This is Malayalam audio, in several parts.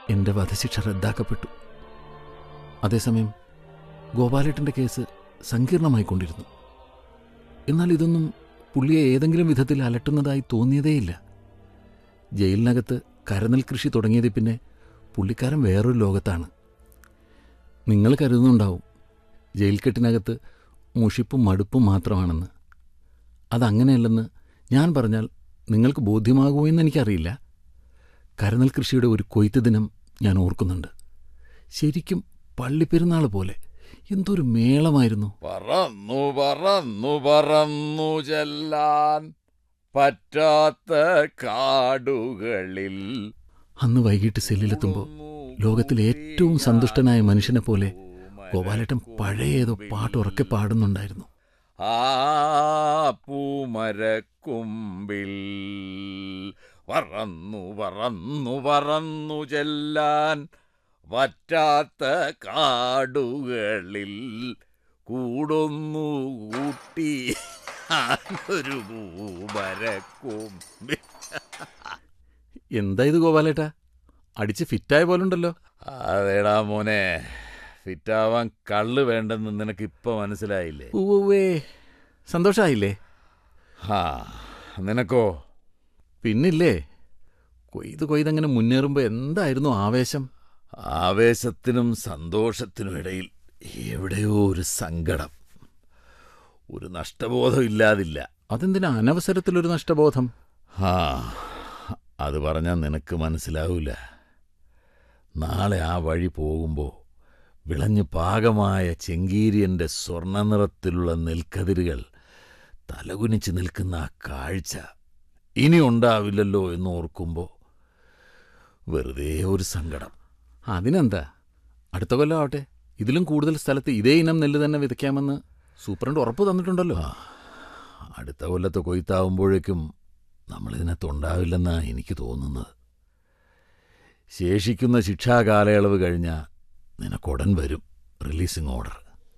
എൻ്റെ വധശിക്ഷ റദ്ദാക്കപ്പെട്ടു അതേസമയം ഗോപാലേട്ടൻ്റെ കേസ് സങ്കീർണമായിക്കൊണ്ടിരുന്നു എന്നാൽ ഇതൊന്നും പുള്ളിയെ ഏതെങ്കിലും വിധത്തിൽ അലട്ടുന്നതായി തോന്നിയതേയില്ല ജയിലിനകത്ത് കരനെൽ കൃഷി തുടങ്ങിയതിൽ പിന്നെ പുള്ളിക്കാരൻ വേറൊരു ലോകത്താണ് നിങ്ങൾ കരുതുന്നുണ്ടാവും ജയിൽ കെട്ടിനകത്ത് മുഷിപ്പും മടുപ്പും മാത്രമാണെന്ന് അതങ്ങനെയല്ലെന്ന് ഞാൻ പറഞ്ഞാൽ നിങ്ങൾക്ക് ബോധ്യമാകുമോ എന്ന് എനിക്കറിയില്ല കരനെൽ കൃഷിയുടെ ഒരു കൊയ്ത്ത് ദിനം ഞാൻ ഓർക്കുന്നുണ്ട് ശരിക്കും പള്ളിപ്പെരുന്നാൾ പോലെ എന്തൊരു മേളമായിരുന്നു പറന്നു പറന്നു പറന്നു ചെല്ലാൻ പറ്റാത്ത കാടുകളിൽ അന്ന് വൈകിട്ട് സെല്ലിലെത്തുമ്പോൾ ലോകത്തിലെ ഏറ്റവും സന്തുഷ്ടനായ മനുഷ്യനെ പോലെ ഗോപാലേട്ടൻ പഴയ ഏതോ പാട്ട് ഉറക്കെ പാടുന്നുണ്ടായിരുന്നു ആ പൂമരക്കുമ്പിൽ പറന്നു പറന്നു പറന്നു ചെല്ലാൻ പറ്റാത്ത കാടുകളിൽ കൂടൊന്നു കൂട്ടി ഒരു പൂമരക്കുമ്പിൽ എന്താ ഇത് ഗോപാലേട്ടാ അടിച്ച് ഫിറ്റായ പോലുണ്ടല്ലോ അതേടാ മോനെ ഫിറ്റാവാൻ കള്ള് വേണ്ടെന്ന് നിനക്കിപ്പോ മനസ്സിലായില്ലേ ഉവ്വേ സന്തോഷമായില്ലേ ഹാ നിനക്കോ പിന്നില്ലേ കൊയ്ത് കൊയ്തങ്ങനെ മുന്നേറുമ്പോൾ എന്തായിരുന്നു ആവേശം ആവേശത്തിനും സന്തോഷത്തിനും ഇടയിൽ എവിടെയോ ഒരു സങ്കടം ഒരു നഷ്ടബോധം ഇല്ലാതില്ല അതെന്തിനാ അനവസരത്തിലൊരു നഷ്ടബോധം ആ അത് പറഞ്ഞാൽ നിനക്ക് മനസ്സിലാവൂല നാളെ ആ വഴി പോകുമ്പോൾ വിളഞ്ഞു പാകമായ ചെങ്കീരിയൻ്റെ സ്വർണ്ണനിറത്തിലുള്ള നെൽക്കതിരുകൾ തലകുനിച്ച് നിൽക്കുന്ന ആ കാഴ്ച ഇനി ഉണ്ടാവില്ലല്ലോ എന്ന് ഓർക്കുമ്പോൾ വെറുതെ ഒരു സങ്കടം അതിനെന്താ അടുത്ത കൊല്ലം ആവട്ടെ ഇതിലും കൂടുതൽ സ്ഥലത്ത് ഇതേ ഇനം നെല്ല് തന്നെ വിതയ്ക്കാമെന്ന് സൂപ്രണ്ട് ഉറപ്പ് തന്നിട്ടുണ്ടല്ലോ അടുത്ത കൊല്ലത്തെ കൊയ്ത്താവുമ്പോഴേക്കും നമ്മളിതിനകത്തുണ്ടാവില്ലെന്നാണ് എനിക്ക് തോന്നുന്നത് ശേഷിക്കുന്ന ശിക്ഷാകാലയളവ് കഴിഞ്ഞാൽ നിനക്കുടൻ വരും റിലീസിംഗ് ഓർഡർ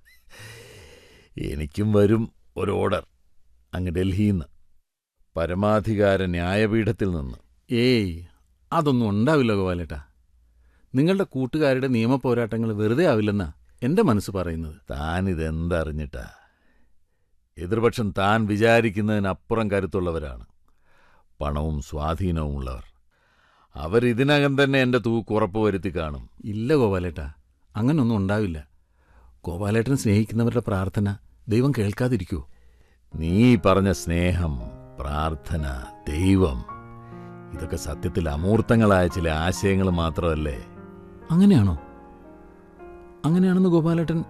എനിക്കും വരും ഒരു ഓർഡർ അങ്ങ് ഡൽഹിയിൽ നിന്ന് പരമാധികാര ന്യായപീഠത്തിൽ നിന്ന് ഏയ് അതൊന്നും ഉണ്ടാവില്ല ഗോപാലേട്ടാ നിങ്ങളുടെ കൂട്ടുകാരുടെ നിയമപോരാട്ടങ്ങൾ വെറുതെ ആവില്ലെന്നാ എൻ്റെ മനസ്സ് പറയുന്നത് താൻ ഇതെന്തറിഞ്ഞിട്ടാ എതിർപക്ഷം താൻ വിചാരിക്കുന്നതിനപ്പുറം കരുത്തുള്ളവരാണ് പണവും സ്വാധീനവും ഉള്ളവർ അവരിതിനകം തന്നെ എൻ്റെ തൂക്ക് ഉറപ്പ് വരുത്തി കാണും ഇല്ല ഗോപാലേട്ടാ അങ്ങനൊന്നും ഉണ്ടാവില്ല ഗോപാലേട്ടൻ സ്നേഹിക്കുന്നവരുടെ പ്രാർത്ഥന ദൈവം കേൾക്കാതിരിക്കുമോ നീ പറഞ്ഞ സ്നേഹം പ്രാർത്ഥന ദൈവം ഇതൊക്കെ സത്യത്തിൽ അമൂർത്തങ്ങളായ ചില ആശയങ്ങൾ മാത്രമല്ലേ അങ്ങനെയാണോ അങ്ങനെയാണെന്ന് ഗോപാലേട്ടൻ